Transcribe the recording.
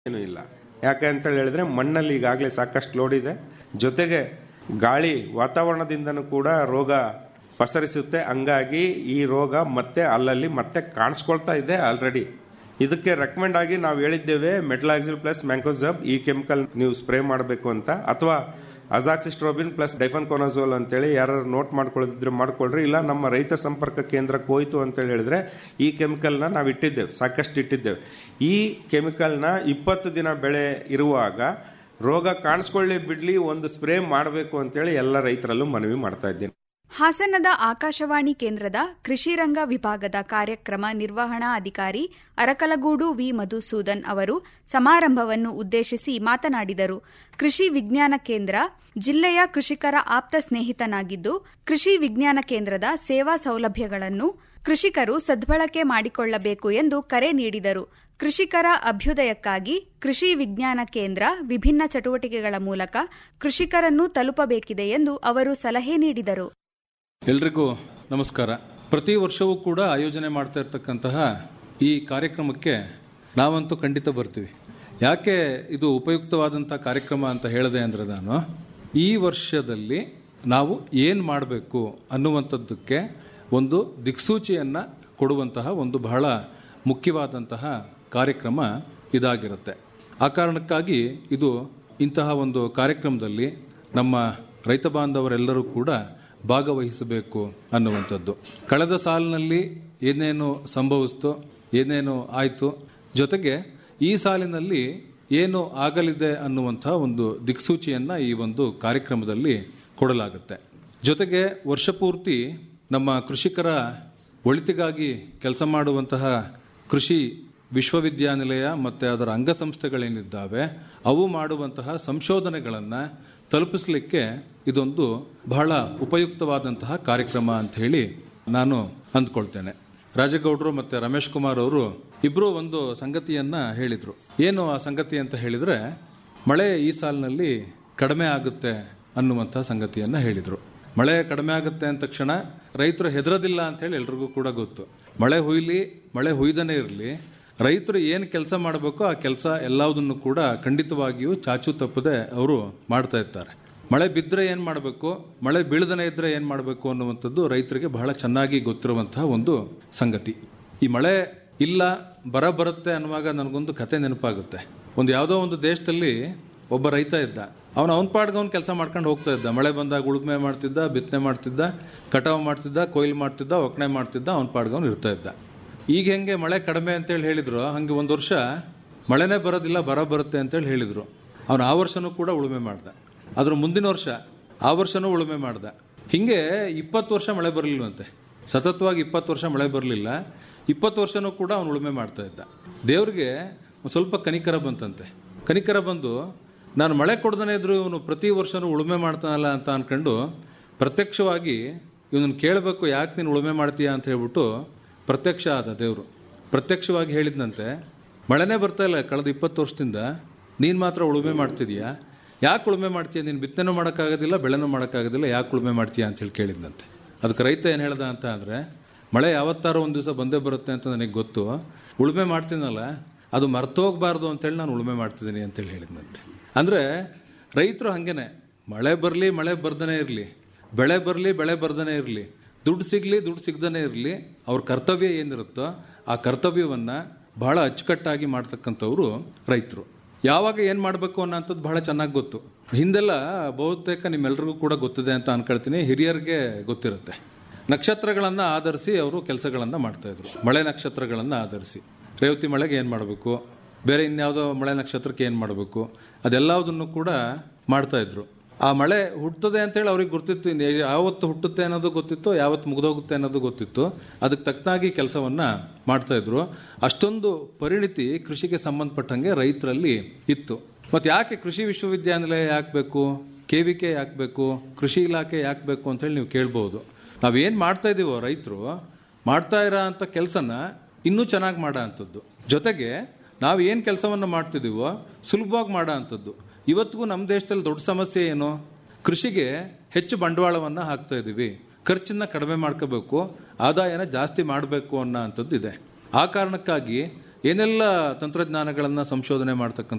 ಏನೂ ಇಲ್ಲ ಯಾಕೆ ಅಂತ ಹೇಳಿದ್ರೆ ಮಣ್ಣಲ್ಲಿ ಈಗಾಗಲೇ ಸಾಕಷ್ಟು ಲೋಡ್ ಇದೆ ಜೊತೆಗೆ ಗಾಳಿ ವಾತಾವರಣದಿಂದನೂ ಕೂಡ ರೋಗ ಪಸರಿಸುತ್ತೆ ಹಂಗಾಗಿ ಈ ರೋಗ ಮತ್ತೆ ಅಲ್ಲಲ್ಲಿ ಮತ್ತೆ ಕಾಣಿಸ್ಕೊಳ್ತಾ ಇದೆ ಆಲ್ರೆಡಿ ಇದಕ್ಕೆ ರೆಕಮೆಂಡ್ ಆಗಿ ನಾವು ಹೇಳಿದ್ದೇವೆ ಮೆಟ್ಲಾಕ್ಸಿಲ್ ಪ್ಲಸ್ ಮ್ಯಾಂಕೋಸಬ್ ಈ ಕೆಮಿಕಲ್ ನೀವು ಸ್ಪ್ರೇ ಮಾಡಬೇಕು ಅಂತ ಅಥವಾ ಅಜಾಕ್ಸಿಸ್ಟ್ರೋಬಿನ್ ಪ್ಲಸ್ ಡೈಫನ್ಕೋನಜೋಲ್ ಅಂತೇಳಿ ಯಾರು ನೋಟ್ ಮಾಡ್ಕೊಳ್ಳೋದಿದ್ರೆ ಮಾಡ್ಕೊಳ್ರಿ ಇಲ್ಲ ನಮ್ಮ ರೈತ ಸಂಪರ್ಕ ಕೇಂದ್ರಕ್ಕೆ ಹೋಯ್ತು ಅಂತೇಳಿ ಹೇಳಿದ್ರೆ ಈ ಕೆಮಿಕಲ್ನ ನಾವು ಇಟ್ಟಿದ್ದೇವೆ ಸಾಕಷ್ಟು ಇಟ್ಟಿದ್ದೇವೆ ಈ ಕೆಮಿಕಲ್ನ ಇಪ್ಪತ್ತು ದಿನ ಬೆಳೆ ಇರುವಾಗ ರೋಗ ಕಾಣಿಸ್ಕೊಳ್ಳಿ ಬಿಡ್ಲಿ ಒಂದು ಸ್ಪ್ರೇ ಮಾಡಬೇಕು ಅಂತೇಳಿ ಎಲ್ಲ ರೈತರಲ್ಲೂ ಮನವಿ ಮಾಡ್ತಾ ಇದ್ದೀನಿ ಹಾಸನದ ಆಕಾಶವಾಣಿ ಕೇಂದ್ರದ ಕೃಷಿ ರಂಗ ವಿಭಾಗದ ಕಾರ್ಯಕ್ರಮ ನಿರ್ವಹಣಾ ಅಧಿಕಾರಿ ಅರಕಲಗೂಡು ವಿ ಮಧುಸೂದನ್ ಅವರು ಸಮಾರಂಭವನ್ನು ಉದ್ದೇಶಿಸಿ ಮಾತನಾಡಿದರು ಕೃಷಿ ವಿಜ್ಞಾನ ಕೇಂದ್ರ ಜಿಲ್ಲೆಯ ಕೃಷಿಕರ ಆಪ್ತ ಸ್ನೇಹಿತನಾಗಿದ್ದು ಕೃಷಿ ವಿಜ್ಞಾನ ಕೇಂದ್ರದ ಸೇವಾ ಸೌಲಭ್ಯಗಳನ್ನು ಕೃಷಿಕರು ಸದ್ಬಳಕೆ ಮಾಡಿಕೊಳ್ಳಬೇಕು ಎಂದು ಕರೆ ನೀಡಿದರು ಕೃಷಿಕರ ಅಭ್ಯುದಯಕ್ಕಾಗಿ ಕೃಷಿ ವಿಜ್ಞಾನ ಕೇಂದ್ರ ವಿಭಿನ್ನ ಚಟುವಟಿಕೆಗಳ ಮೂಲಕ ಕೃಷಿಕರನ್ನು ತಲುಪಬೇಕಿದೆ ಎಂದು ಅವರು ಸಲಹೆ ನೀಡಿದರು ಎಲ್ರಿಗೂ ನಮಸ್ಕಾರ ಪ್ರತಿ ವರ್ಷವೂ ಕೂಡ ಆಯೋಜನೆ ಮಾಡ್ತಾ ಇರ್ತಕ್ಕಂತಹ ಈ ಕಾರ್ಯಕ್ರಮಕ್ಕೆ ನಾವಂತೂ ಖಂಡಿತ ಬರ್ತೀವಿ ಯಾಕೆ ಇದು ಉಪಯುಕ್ತವಾದಂಥ ಕಾರ್ಯಕ್ರಮ ಅಂತ ಹೇಳಿದೆ ಅಂದರೆ ನಾನು ಈ ವರ್ಷದಲ್ಲಿ ನಾವು ಏನು ಮಾಡಬೇಕು ಅನ್ನುವಂಥದ್ದಕ್ಕೆ ಒಂದು ದಿಕ್ಸೂಚಿಯನ್ನು ಕೊಡುವಂತಹ ಒಂದು ಬಹಳ ಮುಖ್ಯವಾದಂತಹ ಕಾರ್ಯಕ್ರಮ ಇದಾಗಿರುತ್ತೆ ಆ ಕಾರಣಕ್ಕಾಗಿ ಇದು ಇಂತಹ ಒಂದು ಕಾರ್ಯಕ್ರಮದಲ್ಲಿ ನಮ್ಮ ರೈತ ಬಾಂಧವರೆಲ್ಲರೂ ಕೂಡ ಭಾಗವಹಿಸಬೇಕು ಅನ್ನುವಂಥದ್ದು ಕಳೆದ ಸಾಲಿನಲ್ಲಿ ಏನೇನು ಸಂಭವಿಸ್ತೋ ಏನೇನು ಆಯಿತು ಜೊತೆಗೆ ಈ ಸಾಲಿನಲ್ಲಿ ಏನು ಆಗಲಿದೆ ಅನ್ನುವಂಥ ಒಂದು ದಿಕ್ಸೂಚಿಯನ್ನು ಈ ಒಂದು ಕಾರ್ಯಕ್ರಮದಲ್ಲಿ ಕೊಡಲಾಗುತ್ತೆ ಜೊತೆಗೆ ವರ್ಷಪೂರ್ತಿ ನಮ್ಮ ಕೃಷಿಕರ ಒಳಿತಿಗಾಗಿ ಕೆಲಸ ಮಾಡುವಂತಹ ಕೃಷಿ ವಿಶ್ವವಿದ್ಯಾನಿಲಯ ಮತ್ತು ಅದರ ಅಂಗಸಂಸ್ಥೆಗಳೇನಿದ್ದಾವೆ ಅವು ಮಾಡುವಂತಹ ಸಂಶೋಧನೆಗಳನ್ನು ತಲುಪಿಸಲಿಕ್ಕೆ ಇದೊಂದು ಬಹಳ ಉಪಯುಕ್ತವಾದಂತಹ ಕಾರ್ಯಕ್ರಮ ಅಂತ ಹೇಳಿ ನಾನು ಅಂದ್ಕೊಳ್ತೇನೆ ರಾಜಗೌಡರು ಮತ್ತು ರಮೇಶ್ ಕುಮಾರ್ ಅವರು ಇಬ್ಬರು ಒಂದು ಸಂಗತಿಯನ್ನ ಹೇಳಿದರು ಏನು ಆ ಸಂಗತಿ ಅಂತ ಹೇಳಿದರೆ ಮಳೆ ಈ ಸಾಲಿನಲ್ಲಿ ಕಡಿಮೆ ಆಗುತ್ತೆ ಅನ್ನುವಂಥ ಸಂಗತಿಯನ್ನ ಹೇಳಿದರು ಮಳೆ ಕಡಿಮೆ ಆಗುತ್ತೆ ಅಂದ ತಕ್ಷಣ ರೈತರು ಹೆದರೋದಿಲ್ಲ ಅಂತ ಹೇಳಿ ಎಲ್ರಿಗೂ ಕೂಡ ಗೊತ್ತು ಮಳೆ ಹುಯ್ಲಿ ಮಳೆ ಹುಯ್ದನೇ ಇರಲಿ ರೈತರು ಏನು ಕೆಲಸ ಮಾಡಬೇಕೋ ಆ ಕೆಲಸ ಎಲ್ಲದನ್ನು ಕೂಡ ಖಂಡಿತವಾಗಿಯೂ ಚಾಚು ತಪ್ಪದೆ ಅವರು ಮಾಡ್ತಾ ಇರ್ತಾರೆ ಮಳೆ ಬಿದ್ದರೆ ಏನು ಮಾಡಬೇಕು ಮಳೆ ಬೀಳದನೇ ಇದ್ದರೆ ಏನು ಮಾಡಬೇಕು ಅನ್ನುವಂಥದ್ದು ರೈತರಿಗೆ ಬಹಳ ಚೆನ್ನಾಗಿ ಗೊತ್ತಿರುವಂತಹ ಒಂದು ಸಂಗತಿ ಈ ಮಳೆ ಇಲ್ಲ ಬರ ಬರುತ್ತೆ ಅನ್ನುವಾಗ ನನಗೊಂದು ಕತೆ ನೆನಪಾಗುತ್ತೆ ಒಂದು ಯಾವುದೋ ಒಂದು ದೇಶದಲ್ಲಿ ಒಬ್ಬ ರೈತ ಇದ್ದ ಅವನು ಅವನ ಪಾಡ್ಗೆ ಅವ್ನು ಕೆಲಸ ಮಾಡ್ಕೊಂಡು ಹೋಗ್ತಾ ಇದ್ದ ಮಳೆ ಬಂದಾಗ ಉಳುಮೆ ಮಾಡ್ತಿದ್ದ ಬಿತ್ತನೆ ಮಾಡ್ತಿದ್ದ ಕಟಾವು ಮಾಡ್ತಿದ್ದ ಕೊಯ್ಲು ಮಾಡ್ತಿದ್ದ ಒಕ್ಕಣೆ ಮಾಡ್ತಿದ್ದ ಅವನ ಪಾಡ್ಗೆ ಅವ್ನು ಇರ್ತಾ ಇದ್ದ ಈಗ ಹೆಂಗೆ ಮಳೆ ಕಡಿಮೆ ಅಂತೇಳಿ ಹೇಳಿದ್ರು ಹಂಗೆ ಒಂದು ವರ್ಷ ಮಳೆನೇ ಬರೋದಿಲ್ಲ ಬರ ಬರುತ್ತೆ ಅಂತೇಳಿ ಹೇಳಿದ್ರು ಅವನು ಆ ವರ್ಷನೂ ಕೂಡ ಉಳುಮೆ ಮಾಡ್ದ ಅದ್ರ ಮುಂದಿನ ವರ್ಷ ಆ ವರ್ಷನೂ ಉಳುಮೆ ಮಾಡ್ದ ಹಿಂಗೆ ಇಪ್ಪತ್ತು ವರ್ಷ ಮಳೆ ಬರಲಿಲ್ವಂತೆ ಸತತವಾಗಿ ಇಪ್ಪತ್ತು ವರ್ಷ ಮಳೆ ಬರಲಿಲ್ಲ ಇಪ್ಪತ್ತು ವರ್ಷನೂ ಕೂಡ ಅವನು ಉಳುಮೆ ಮಾಡ್ತಾ ಇದ್ದ ದೇವ್ರಿಗೆ ಒಂದು ಸ್ವಲ್ಪ ಕನಿಕರ ಬಂತಂತೆ ಕನಿಕರ ಬಂದು ನಾನು ಮಳೆ ಕೊಡ್ದೇ ಇದ್ರು ಇವನು ಪ್ರತಿ ವರ್ಷನೂ ಉಳುಮೆ ಮಾಡ್ತಾನಲ್ಲ ಅಂತ ಅನ್ಕೊಂಡು ಪ್ರತ್ಯಕ್ಷವಾಗಿ ಇವನನ್ನು ಕೇಳಬೇಕು ಯಾಕೆ ನೀನು ಉಳುಮೆ ಮಾಡ್ತೀಯಾ ಅಂತ ಹೇಳ್ಬಿಟ್ಟು ಪ್ರತ್ಯಕ್ಷ ಆದ ದೇವರು ಪ್ರತ್ಯಕ್ಷವಾಗಿ ಹೇಳಿದ್ನಂತೆ ಮಳೆನೇ ಬರ್ತಾ ಇಲ್ಲ ಕಳೆದ ಇಪ್ಪತ್ತು ವರ್ಷದಿಂದ ನೀನು ಮಾತ್ರ ಉಳುಮೆ ಮಾಡ್ತಿದ್ಯಾ ಯಾಕೆ ಉಳುಮೆ ಮಾಡ್ತೀಯ ನೀನು ಬಿತ್ತನೆನೂ ಮಾಡೋಕ್ಕಾಗೋದಿಲ್ಲ ಬೆಳೆನೂ ಮಾಡೋಕ್ಕಾಗೋದಿಲ್ಲ ಯಾಕೆ ಉಳುಮೆ ಮಾಡ್ತೀಯಾ ಅಂತೇಳಿ ಕೇಳಿದ್ನಂತೆ ಅದಕ್ಕೆ ರೈತ ಏನು ಹೇಳ್ದ ಅಂತ ಅಂದರೆ ಮಳೆ ಯಾವತ್ತಾರೋ ಒಂದು ದಿವಸ ಬಂದೇ ಬರುತ್ತೆ ಅಂತ ನನಗೆ ಗೊತ್ತು ಉಳುಮೆ ಮಾಡ್ತೀನಲ್ಲ ಅದು ಮರ್ತೋಗ್ಬಾರ್ದು ಅಂತೇಳಿ ನಾನು ಉಳುಮೆ ಮಾಡ್ತಿದ್ದೀನಿ ಅಂತೇಳಿ ಹೇಳಿದ್ನಂತೆ ಅಂದರೆ ರೈತರು ಹಾಗೇನೆ ಮಳೆ ಬರಲಿ ಮಳೆ ಬರ್ದನೇ ಇರಲಿ ಬೆಳೆ ಬರಲಿ ಬೆಳೆ ಬರ್ದನೇ ಇರಲಿ ದುಡ್ಡು ಸಿಗಲಿ ದುಡ್ಡು ಸಿಗ್ದನೇ ಇರಲಿ ಅವ್ರ ಕರ್ತವ್ಯ ಏನಿರುತ್ತೋ ಆ ಕರ್ತವ್ಯವನ್ನು ಬಹಳ ಅಚ್ಚುಕಟ್ಟಾಗಿ ಮಾಡ್ತಕ್ಕಂಥವ್ರು ರೈತರು ಯಾವಾಗ ಏನು ಮಾಡಬೇಕು ಅನ್ನೋಂಥದ್ದು ಬಹಳ ಚೆನ್ನಾಗಿ ಗೊತ್ತು ಹಿಂದೆಲ್ಲ ಬಹುತೇಕ ನಿಮ್ಮೆಲ್ರಿಗೂ ಕೂಡ ಗೊತ್ತಿದೆ ಅಂತ ಅನ್ಕೊಳ್ತೀನಿ ಹಿರಿಯರಿಗೆ ಗೊತ್ತಿರುತ್ತೆ ನಕ್ಷತ್ರಗಳನ್ನು ಆಧರಿಸಿ ಅವರು ಕೆಲಸಗಳನ್ನು ಮಾಡ್ತಾಯಿದ್ರು ಮಳೆ ನಕ್ಷತ್ರಗಳನ್ನು ಆಧರಿಸಿ ರೇವತಿ ಮಳೆಗೆ ಏನು ಮಾಡಬೇಕು ಬೇರೆ ಇನ್ಯಾವುದೋ ಮಳೆ ನಕ್ಷತ್ರಕ್ಕೆ ಏನು ಮಾಡಬೇಕು ಅದೆಲ್ಲದನ್ನು ಕೂಡ ಮಾಡ್ತಾಯಿದ್ರು ಆ ಮಳೆ ಹುಟ್ಟುತ್ತದೆ ಅಂತೇಳಿ ಅವ್ರಿಗೆ ಗೊತ್ತಿತ್ತು ಇನ್ನು ಯಾವತ್ತು ಹುಟ್ಟುತ್ತೆ ಅನ್ನೋದು ಗೊತ್ತಿತ್ತು ಯಾವತ್ತು ಮುಗಿದೋಗುತ್ತೆ ಅನ್ನೋದು ಗೊತ್ತಿತ್ತು ಅದಕ್ಕೆ ತಕ್ಕನಾಗಿ ಕೆಲಸವನ್ನ ಮಾಡ್ತಾ ಇದ್ರು ಅಷ್ಟೊಂದು ಪರಿಣಿತಿ ಕೃಷಿಗೆ ಸಂಬಂಧಪಟ್ಟಂಗೆ ರೈತರಲ್ಲಿ ಇತ್ತು ಮತ್ತೆ ಯಾಕೆ ಕೃಷಿ ವಿಶ್ವವಿದ್ಯಾನಿಲಯ ಯಾಕೆ ಬೇಕು ಕೆ ವಿ ಕೆ ಯಾಕೆ ಬೇಕು ಕೃಷಿ ಇಲಾಖೆ ಯಾಕೆ ಬೇಕು ಅಂತೇಳಿ ನೀವು ಕೇಳ್ಬೋದು ನಾವೇನು ಮಾಡ್ತಾ ಇದೀವೋ ರೈತರು ಮಾಡ್ತಾ ಇರೋ ಅಂಥ ಕೆಲಸನ ಇನ್ನೂ ಚೆನ್ನಾಗಿ ಮಾಡೋ ಅಂಥದ್ದು ಜೊತೆಗೆ ನಾವು ಏನು ಕೆಲಸವನ್ನು ಮಾಡ್ತಿದ್ದೀವೋ ಸುಲಭವಾಗಿ ಮಾಡೋ ಅಂಥದ್ದು ಇವತ್ತಿಗೂ ನಮ್ಮ ದೇಶದಲ್ಲಿ ದೊಡ್ಡ ಸಮಸ್ಯೆ ಏನು ಕೃಷಿಗೆ ಹೆಚ್ಚು ಬಂಡವಾಳವನ್ನು ಹಾಕ್ತಾ ಇದ್ದೀವಿ ಖರ್ಚನ್ನ ಕಡಿಮೆ ಮಾಡ್ಕೋಬೇಕು ಆದಾಯನ ಜಾಸ್ತಿ ಮಾಡಬೇಕು ಅನ್ನೋ ಅಂಥದ್ದು ಇದೆ ಆ ಕಾರಣಕ್ಕಾಗಿ ಏನೆಲ್ಲ ತಂತ್ರಜ್ಞಾನಗಳನ್ನು ಸಂಶೋಧನೆ ಮಾಡ್ತಕ್ಕಂಥ